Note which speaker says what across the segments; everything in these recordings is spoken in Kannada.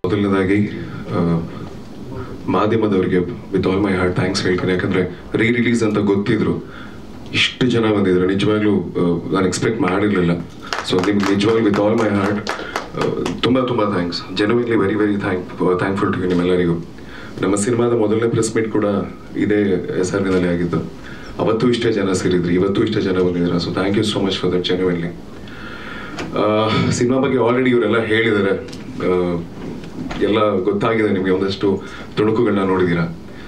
Speaker 1: ಮೊದಲನೇದಾಗಿ ಆ, ಮಾಧ್ಯಮದವರಿಗೆ with all my heart thanks ಹೇಳ್ತೀನಿ ಯಾಕಂದ್ರೆ ರೀ ರಿಲೀಸ್ ಅಂತ ಗೊತ್ತಿದ್ರು ಇಷ್ಟು ಜನ ಬಂದಿದ್ರು ನಿಜವಾಗ್ಲೂ ಆ, ನಾನು ಎಕ್ಸ್ಪೆಕ್ಟ್ ಮಾಡಿರಲಿಲ್ಲ ಸೊ ನಿಮ್ಗೆ ನಿಜವಾಗ್ಲೂ ವಿತ್ ಆಲ್ ಮೈ ಹಾರ್ಟ್ ತುಂಬ ತುಂಬ thanks genuinely very very thank thankful to ನಿಮ್ಮೆಲ್ಲರಿಗೂ ನಮ್ಮ ಸಿನಿಮಾದ ಮೊದಲನೇ ಪ್ರೆಸ್ ಮೀಟ್ ಕೂಡ ಇದೇ ಹೆಸರಿನಲ್ಲಿ ಆಗಿದ್ದು ಅವತ್ತು ಇಷ್ಟೇ ಜನ ಸೇರಿದ್ರಿ ಇವತ್ತು ಇಷ್ಟೇ ಜನ ಬಂದಿದ್ದೀರಾ so thank you so much for that genuinely cinema ಬಗ್ಗೆ ಆಲ್ರೆಡಿ ಇವರೆಲ್ಲ ಹೇಳಿದ್ದಾರೆ ಆ, ಎಲ್ಲ ಗೊತ್ತಾಗಿದೆ ನಿಮಗೆ ಒಂದಷ್ಟು ತುಣುಕುಗಳನ್ನ ನೋಡಿದ್ದೀರಾ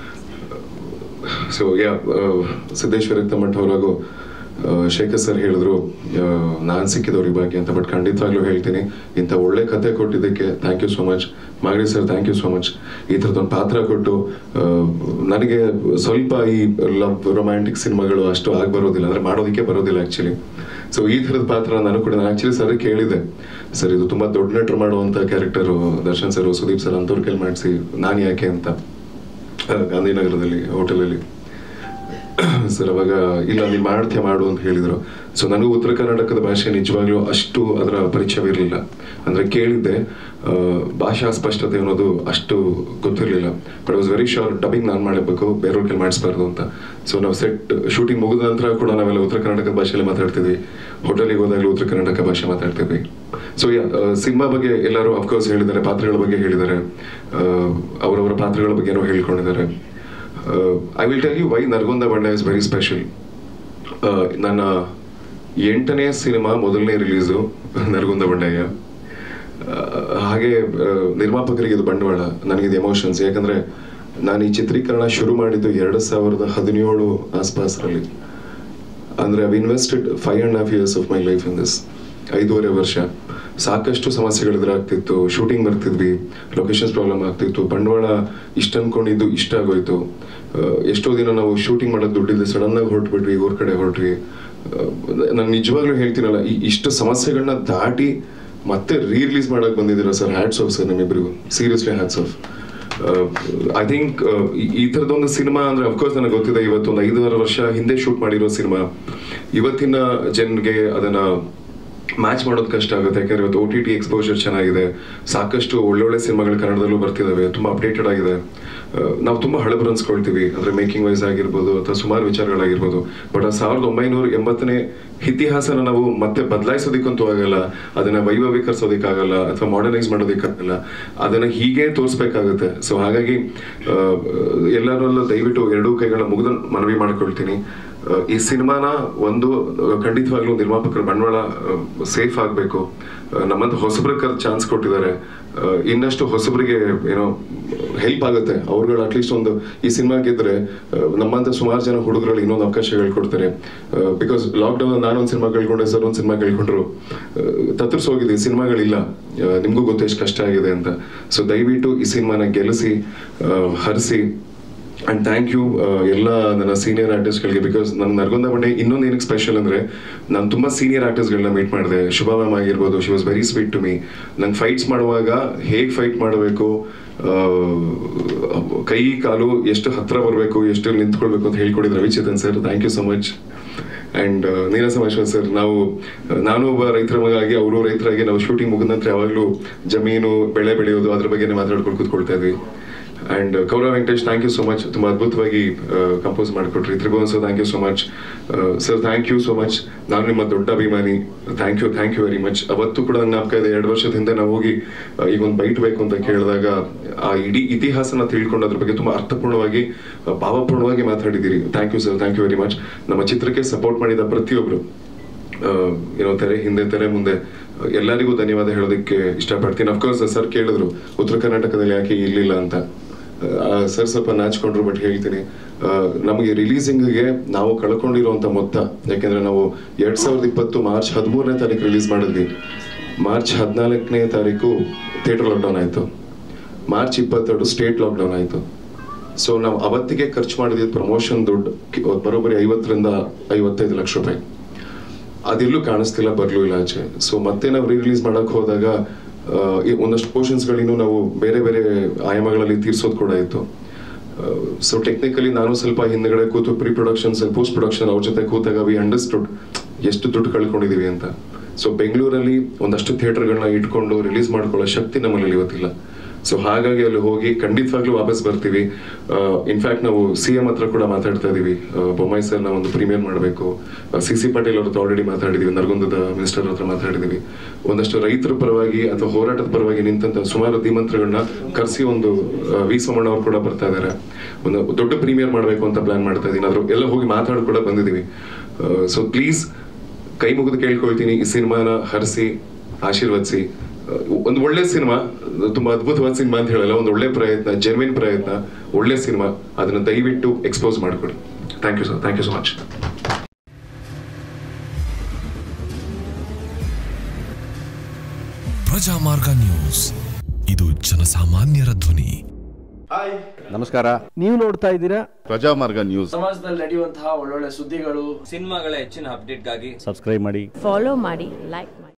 Speaker 1: ಸೊ ಯಾ ಸಿದ್ದೇಶ್ವರ ತಮ್ಮಠ ಅವರಾಗೂ ಶೇಖರ್ ಸರ್ ಹೇಳಿದ್ರು ನಾನು ಸಿಕ್ಕಿದವ್ರಿಗೆ ಬಗ್ಗೆ ಅಂತ ಬಟ್ ಖಂಡಿತವಾಗ್ಲೂ ಹೇಳ್ತೀನಿ ಇಂಥ ಒಳ್ಳೆ ಕತೆ ಕೊಟ್ಟಿದ್ದಕ್ಕೆ thank you so much Magadi sir thank you so much ಈ ಥರದೊಂದು ಪಾತ್ರ ಕೊಟ್ಟು ಆ, ನನಗೆ ಸ್ವಲ್ಪ ಈ ಲವ್ ರೊಮ್ಯಾಂಟಿಕ್ ಸಿನಿಮಾಗಳು ಅಷ್ಟು ಆಗಿ ಬರೋದಿಲ್ಲ ಅಂದ್ರೆ ಮಾಡೋದಕ್ಕೆ ಬರೋದಿಲ್ಲ ಆ್ಯಕ್ಚುಲಿ ಸೊ ಈ ಥರದ ಪಾತ್ರ ನಾನು ಕೂಡ ನಾನು ಆ್ಯಕ್ಚುಲಿ ಸರ್ ಕೇಳಿದೆ ಸರ್ ಇದು ತುಂಬಾ ದೊಡ್ಡ ನಟರು ಮಾಡುವಂಥ character Darshan sir Sudeep sir ಅಂಥವ್ರ ಕೈಲಿ ಮಾಡಿಸಿ ನಾನು ಯಾಕೆ ಅಂತ ಆ, ಗಾಂಧಿನಗರದಲ್ಲಿ ಹೋಟೆಲಲ್ಲಿ ಸರ್ ಅವಾಗ ಇಲ್ಲ ನೀನು ಮಾಡ್ತೀಯ ಮಾಡು ಅಂತ ಹೇಳಿದ್ರು ಸೊ ನನಗೂ ಉತ್ತರ ಕರ್ನಾಟಕದ ಭಾಷೆ ನಿಜವಾಗ್ಲೂ ಅಷ್ಟು ಅದರ ಪರಿಚಯವಿರಲಿಲ್ಲ ಅಂದ್ರೆ ಕೇಳಿದ್ದೆ ಆ, ಭಾಷಾ ಸ್ಪಷ್ಟತೆ ಅನ್ನೋದು ಅಷ್ಟು ಗೊತ್ತಿರಲಿಲ್ಲ but was very sure dubbing ನಾನು ಮಾಡಬೇಕು ಬೇರೆಯವ್ರ ಕೈಲಿ ಮಾಡಿಸ್ಬಾರ್ದು ಅಂತ ಸೊ ನಾವು ಸೆಟ್ ಶೂಟಿಂಗ್ ಮುಗಿದ ನಂತರ ಕೂಡ ನಾವೆಲ್ಲ ಉತ್ತರ ಕರ್ನಾಟಕದ ಭಾಷೆಯಲ್ಲಿ ಮಾತಾಡ್ತಿದ್ವಿ ಹೋಟೆಲಿಗೆ ಹೋದಾಗಲೂ ಉತ್ತರ ಕರ್ನಾಟಕ ಭಾಷೆ ಮಾತಾಡ್ತಿದ್ವಿ ಸೊ ಸಿನಿಮಾ ಬಗ್ಗೆ ಎಲ್ಲರೂ ಅಫ್ಕೋರ್ಸ್ ಹೇಳಿದ್ದಾರೆ ಪಾತ್ರಗಳ ಬಗ್ಗೆ ಹೇಳಿದ್ದಾರೆ ಆ, ಅವರವರ ಪಾತ್ರಗಳ ಬಗ್ಗೆನೂ ಹೇಳ್ಕೊಂಡಿದ್ದಾರೆ I will tell you why Naragunda Banda is very special ನನ್ನ ಎಂಟನೇ ಸಿನಿಮಾ ಮೊದಲನೇ ರಿಲೀಸು ನರಗುಂದ ಬಂಡಯ್ಯ ಆ, ಹಾಗೆ ಆ, ನಿರ್ಮಾಪಕರಿಗೆ ಇದು ಬಂಡವಾಳ ನನಗಿದು ಎಮೋಷನ್ಸ್ ಯಾಕಂದ್ರೆ ನಾನು ಈ ಚಿತ್ರೀಕರಣ ಶುರು ಮಾಡಿದ್ದು ಎರಡು ಸಾವಿರದ ಹದಿನೇಳು ಆಸ್ಪಾಸ್ರಲ್ಲಿ ಅಂದ್ರೆ I've invested five and half years of my life in this ಐದೂವರೆ ವರ್ಷ ಸಾಕಷ್ಟು ಸಮಸ್ಯೆಗಳು ಎದುರಾಗ್ತಿತ್ತು ಶೂಟಿಂಗ್ ಬರ್ತಿದ್ವಿ ಲೊಕೇಶನ್ಸ್ ಪ್ರಾಬ್ಲಮ್ ಆಗ್ತಿತ್ತು ಬಂಡವಾಳ ಇಷ್ಟ ಅನ್ಕೊಂಡಿದ್ದು ಇಷ್ಟ ಆಗೋಯ್ತು ಆ, ಎಷ್ಟೋ ದಿನ ನಾವು ಶೂಟಿಂಗ್ ಮಾಡೋದು ದುಡ್ಡಿಲ್ಲ ಸಡನ್ ಆಗಿ ಹೊರಟ್ಬಿಟ್ವಿ ಊರ್ ಕಡೆ ಹೊರಟ್ವಿ ನಾನು ನಿಜವಾಗ್ಲೂ ಹೇಳ್ತೀನಲ್ಲ ಈ ಇಷ್ಟು ಸಮಸ್ಯೆಗಳನ್ನ ದಾಟಿ ಮತ್ತೆ ರೀ ರಿಲೀಸ್ ಮಾಡಕ್ ಬಂದಿದ್ದೀರಾ ಸರ್ ಹ್ಯಾಟ್ಸ್ ಆಫ್ ಸರ್ ನಿಮ್ಮಿಬ್ರಿಗೂ seriously hats off I think ಈ ಥರದೊಂದು ಸಿನಿಮಾ ಅಂದ್ರೆ ಅಫ್ಕೋರ್ಸ್ ನನಗೆ ಗೊತ್ತಿದೆ ಇವತ್ತೊಂದು ಐದಾರು ವರ್ಷ ಹಿಂದೆ ಶೂಟ್ ಮಾಡಿರೋ ಸಿನಿಮಾ ಇವತ್ತಿನ ಜನಗೆ ಅದನ್ನ ಮ್ಯಾಚ್ ಮಾಡೋದು ಕಷ್ಟ ಆಗುತ್ತೆ ಯಾಕಂದ್ರೆ ಇವತ್ತು ಓ ಟಿ ಟಿ ಎಕ್ಸ್ಪೋಜರ್ ಚೆನ್ನಾಗಿದೆ ಸಾಕಷ್ಟು ಒಳ್ಳೊಳ್ಳೆ ಸಿನಿಮಾಗಳು ಕನ್ನಡದಲ್ಲೂ ಬರ್ತಿದಾವೆ ತುಂಬಾ ಅಪ್ಡೇಟೆಡ್ ಆಗಿದೆ ಆ, ನಾವು ತುಂಬಾ ಹಳಬರು ಅನ್ಸ್ಕೊಳ್ತೀವಿ ಅಂದ್ರೆ ಮೇಕಿಂಗ್ ವೈಸ್ ಆಗಿರ್ಬೋದು ಅಥವಾ ಸುಮಾರು ವಿಚಾರಗಳಾಗಿರ್ಬೋದು ಬಟ್ ಆ ಸಾವಿರದ ಒಂಬೈನೂರ ಎಂಬತ್ತನೇ ಇತಿಹಾಸನ ನಾವು ಮತ್ತೆ ಬದಲಾಯಿಸೋದಕ್ಕಂತೂ ಆಗಲ್ಲ ಅದನ್ನ ವೈಭವೀಕರಿಸೋದಕ್ಕಾಗಲ್ಲ ಅಥವಾ ಮಾಡರ್ನೈಸ್ ಮಾಡೋದಕ್ಕಾಗಲ್ಲ ಅದನ್ನ ಹೀಗೆ ತೋರಿಸ್ಬೇಕಾಗುತ್ತೆ ಸೊ ಹಾಗಾಗಿ ಆ, ಎಲ್ಲರಲ್ಲೂ ದಯವಿಟ್ಟು ಎರಡೂ ಕೈಗಳ ಮುಗಿದ ಮನವಿ ಮಾಡ್ಕೊಳ್ತೀನಿ ಆ, ಈ ಸಿನಿಮಾನ ಒಂದು ಆ, ಖಂಡಿತವಾಗ್ಲೂ ನಿರ್ಮಾಪಕರ ಬಂಡವಾಳ ಸೇಫ್ ಆಗಬೇಕು ನಮ್ಮಂತ ಹೊಸಬ್ರಿಗೆ ಚಾನ್ಸ್ ಕೊಟ್ಟಿದ್ದಾರೆ ಆ, ಇನ್ನಷ್ಟು ಹೊಸಬರಿಗೆ ಏನೋ ಹೆಲ್ಪ್ ಆಗುತ್ತೆ ಅವ್ರುಗಳು ಅಟ್ಲೀಸ್ಟ್ ಒಂದು ಈ ಸಿನಿಮಾ ಗೆದ್ರೆ ಆ, ನಮ್ಮಂತ ಸುಮಾರು ಜನ ಹುಡುಗರಲ್ಲಿ ಇನ್ನೊಂದು ಅವಕಾಶಗಳು ಕೊಡ್ತಾರೆ ಬಿಕಾಸ್ ಲಾಕ್ಡೌನ್ ನಾನೊಂದು ಸಿನಿಮಾ ಕೇಳ್ಕೊಂಡೆ ಸರ್ ಒಂದು ಸಿನಿಮಾ ಕೇಳ್ಕೊಂಡ್ರು ತತ್ತರ್ಸ್ ಹೋಗಿದೆ ಸಿನಿಮಾಗಳಿಲ್ಲ ಆ, ನಿಮ್ಗೂ ಗೊತ್ತು ಎಷ್ಟು ಕಷ್ಟ ಆಗಿದೆ ಅಂತ ಸೊ ದಯವಿಟ್ಟು ಈ ಸಿನಿಮಾನ ಗೆಲ್ಲಿಸಿ ಹರಿಸಿ ಅಂಡ್ ಥ್ಯಾಂಕ್ ಯು ಎಲ್ಲ ನನ್ನ ಸೀನಿಯರ್ ಆರ್ಟಿಸ್ಟ್ಗಳಿಗೆ ಬಿಕಾಸ್ ನನ್ನ ನರಗೊಂದ ಬಂಡೆ ಇನ್ನೊಂದು ಏನಕ್ಕೆ ಸ್ಪೆಷಲ್ ಅಂದ್ರೆ ನಾನು ತುಂಬಾ ಸೀನಿಯರ್ ಆರ್ಟಿಸ್ಟ್ಗಳನ್ನ ಮೀಟ್ ಮಾಡಿದೆ ಶುಭ ಮ್ಯಾಮ್ ಆಗಿರ್ಬೋದು she was very sweet to me ನಂಗೆ ಫೈಟ್ಸ್ ಮಾಡುವಾಗ ಹೇಗೆ ಫೈಟ್ ಮಾಡಬೇಕು ಕೈ ಕಾಲು ಎಷ್ಟು ಹತ್ರ ಬರಬೇಕು ಎಷ್ಟು ನಿಂತ್ಕೊಳ್ಬೇಕು ಅಂತ ಹೇಳ್ಕೊಡಿದ್ರು Ravichetan sir thank you so much and ನೀರಸ ಮಹೇಶ್ವರ್ ಸರ್ ನಾವು ನಾನು ಒಬ್ಬ ರೈತರ ಮಗ ಆಗಿ ಅವರು ರೈತರಾಗಿ ನಾವು ಶೂಟಿಂಗ್ ಮುಗಿದ ನಂತರ ಯಾವಾಗಲೂ ಜಮೀನು ಬೆಳೆ ಬೆಳೆಯೋದು ಅದ್ರ ಬಗ್ಗೆ ಮಾತಾಡ್ಕೊಂಡು ಕೂತ್ಕೊಳ್ತಾ ಇದ್ವಿ and Gaurav Venkatesh thank you so much ತುಂಬಾ ಅದ್ಭುತವಾಗಿ ಕಂಪೋಸ್ ಮಾಡಿಕೊಟ್ರಿ Tribhuvan sir thank you so much sir thank you so much ನಾನು ನಿಮ್ಮ ದೊಡ್ಡ ಅಭಿಮಾನಿ thank you thank you very much ಅವತ್ತು ಕೂಡ ನನ್ನ ಜ್ಞಾಪಕ ಇದೆ ಎರಡು ವರ್ಷದ ಹಿಂದೆ ನಾವು ಹೋಗಿ ಆ, ಈಗ ಒಂದು ಬೈಟ್ ಬೇಕು ಅಂತ ಕೇಳಿದಾಗ ಆ ಇಡೀ ಇತಿಹಾಸನ ತಿಳ್ಕೊಂಡು ಅದ್ರ ಬಗ್ಗೆ ತುಂಬಾ ಅರ್ಥಪೂರ್ಣವಾಗಿ ಆ, ಭಾವಪೂರ್ಣವಾಗಿ ಮಾತಾಡಿದ್ದೀರಿ thank you sir thank you very much ನಮ್ಮ ಚಿತ್ರಕ್ಕೆ ಸಪೋರ್ಟ್ ಮಾಡಿದ ಪ್ರತಿಯೊಬ್ರು ಆ, ಏನೋ ತೆರೆ ಹಿಂದೆ ತೆರೆ ಮುಂದೆ ಆ, ಎಲ್ಲರಿಗೂ ಧನ್ಯವಾದ ಹೇಳೋದಕ್ಕೆ ಇಷ್ಟಪಡ್ತೀನಿ ಅಫ್ಕೋರ್ಸ್ ಸರ್ ಕೇಳಿದ್ರು ಉತ್ತರ ಕರ್ನಾಟಕದಲ್ಲಿ ಯಾಕೆ ಇರ್ಲಿಲ್ಲ ಅಂತ ಸರ್ ಸ್ವಲ್ಪ ನಾಚ್ಕೊಂಡ್ರು ಬಟ್ ಹೇಳ್ತೀನಿ ಆ, ನಮಗೆ ರಿಲೀಸಿಂಗ್ಗೆ ನಾವು ಕಳ್ಕೊಂಡಿರುವಂತ ಮೊತ್ತ ಯಾಕೆಂದ್ರೆ ನಾವು ಎರಡ್ ಸಾವಿರದ ಇಪ್ಪತ್ತು ಮಾರ್ಚ್ ಹದಿಮೂರನೇ ತಾರೀಕು ರಿಲೀಸ್ ಮಾಡಿದ್ವಿ ಮಾರ್ಚ್ ಹದಿನಾಲ್ಕನೇ ತಾರೀಕು ಥಿಯೇಟರ್ ಲಾಕ್ಡೌನ್ ಆಯ್ತು ಮಾರ್ಚ್ ಇಪ್ಪತ್ತೆರಡು ಸ್ಟೇಟ್ ಲಾಕ್ಡೌನ್ ಆಯ್ತು ಸೊ ನಾವು ಅವತ್ತಿಗೆ ಖರ್ಚು ಮಾಡಿದ ಪ್ರಮೋಷನ್ ದುಡ್ಡು ಕಿ- ಬರೋಬ್ಬರಿ ಐವತ್ತರಿಂದ ಐವತ್ತೈದು ಲಕ್ಷ ರೂಪಾಯಿ ಅದೆಲ್ಲೂ ಕಾಣಿಸ್ತಿಲ್ಲ ಬರ್ಲೂ ಇಲ್ಲ ಆಚೆ ಸೊ ಮತ್ತೆ ನಾವು ರೀ ರಿಲೀಸ್ ಮಾಡಕ್ ಹೋದಾಗ ಆ, ಈ ಒಂದಷ್ಟು ಪೋರ್ಷನ್ಸ್ಗಳಿನ್ನೂ ನಾವು ಬೇರೆ ಬೇರೆ ಆಯಾಮಗಳಲ್ಲಿ ತೀರ್ಸೋದು ಕೂಡ ಇತ್ತು ಸೊ ಟೆಕ್ನಿಕಲಿ ನಾನು ಸ್ವಲ್ಪ ಹಿಂದ್ಗಡೆ ಕೂತು ಪ್ರೀ ಪ್ರೊಡಕ್ಷನ್ಸ್ ಪೋಸ್ಟ್ ಪ್ರೊಡಕ್ಷನ್ ಅವ್ರ ಜೊತೆ ಕೂತಾಗ ವಿ ಅಂಡರ್ಸ್ಟುಡ್ ಎಷ್ಟು ದುಡ್ಡು ಕಳ್ಕೊಂಡಿದೀವಿ ಅಂತ ಸೊ ಬೆಂಗಳೂರಲ್ಲಿ ಒಂದಷ್ಟು ಥಿಯೇಟರ್ಗಳನ್ನ ಇಟ್ಕೊಂಡು ರಿಲೀಸ್ ಮಾಡ್ಕೊಳ್ಳೋ ಶಕ್ತಿ ನಮ್ಮಲ್ಲಿ ಇವತ್ತಿಲ್ಲ ಸೊ ಹಾಗಾಗಿ ಅಲ್ಲಿ ಹೋಗಿ ಖಂಡಿತವಾಗ್ಲೂ ವಾಪಸ್ ಬರ್ತೀವಿ ಇನ್ಫ್ಯಾಕ್ಟ್ ನಾವು ಸಿ ಎಂ ಹತ್ರ ಕೂಡ ಮಾತಾಡ್ತಾ ಇದೀವಿ ಆ, ಬೊಮ್ಮಾಯಿ ಸರ್ನ ಒಂದು ಪ್ರೀಮಿಯರ್ ಮಾಡಬೇಕು ಸಿ ಸಿ ಪಾಟೀಲ್ ಅವ್ರ ಹತ್ರ ಆಲ್ರೆಡಿ ಮಾತಾಡಿದೀವಿ ನರಗುಂದದ ಮಿನಿಸ್ಟರ್ ಹತ್ರ ಮಾತಾಡಿದೀವಿ ಒಂದಷ್ಟು ರೈತರ ಪರವಾಗಿ ಅಥವಾ ಹೋರಾಟದ ಪರವಾಗಿ ನಿಂತಂತ ಸುಮಾರು ಧೀಮಂತ್ರಿಗಳನ್ನ ಕರೆಸಿ ಒಂದು ಆ, ವಿ ಸೋಮಣ್ಣ ಅವರು ಕೂಡ ಬರ್ತಾ ಇದ್ದಾರೆ ಒಂದು ದೊಡ್ಡ ಪ್ರೀಮಿಯರ್ ಮಾಡಬೇಕು ಅಂತ ಪ್ಲಾನ್ ಮಾಡ್ತಾ ಇದೀನಿ ಅದ್ರ ಎಲ್ಲ ಹೋಗಿ ಮಾತಾಡಿ ಕೂಡ ಬಂದಿದ್ದೀವಿ ಸೊ ಪ್ಲೀಸ್ ಕೈ ಮುಗಿದು ಕೇಳ್ಕೊಳ್ತೀನಿ ಈ ಸಿನಿಮಾನ ಹರಿಸಿ ಆಶೀರ್ವದಿಸಿ ಒಂದು ಒಳ್ಳೆ ಸಿನಿಮಾ ತುಂಬಾ ಅದ್ಭುತವಾದ ಸಿನಿಮಾ ಅಂತ ಹೇಳಲ್ಲ ಒಂದು ಒಳ್ಳೆ ಪ್ರಯತ್ನ ಜೆನ್ವಿನ್ ಪ್ರಯತ್ನ ಒಳ್ಳೆ ಸಿನಿಮಾ ಅದನ್ನ ದಯವಿಟ್ಟು ಎಕ್ಸ್ಪೋಸ್ ಮಾಡಿಕೊಡಿ thank you sir thank you so much
Speaker 2: Prajamarga news ಇದು ಜನಸಾಮಾನ್ಯರ ಧ್ವನಿ
Speaker 3: ನಮಸ್ಕಾರ
Speaker 4: ನೀವು ನೋಡ್ತಾ ಇದ್ದೀರಾ
Speaker 3: ಪ್ರಜಾಮಾರ್ಗ ನ್ಯೂಸ್
Speaker 4: ಸಮಾಜದಲ್ಲಿ ನಡೆಯುವಂತಹ ಒಳ್ಳೊಳ್ಳೆ ಸುದ್ದಿಗಳು
Speaker 5: ಸಿನಿಮಾಗಳ ಹೆಚ್ಚಿನ ಅಪ್ಡೇಟ್ಗಾಗಿ
Speaker 3: ಸಬ್ಸ್ಕ್ರೈಬ್ ಮಾಡಿ
Speaker 6: ಫಾಲೋ ಮಾಡಿ ಲೈಕ್ ಮಾಡಿ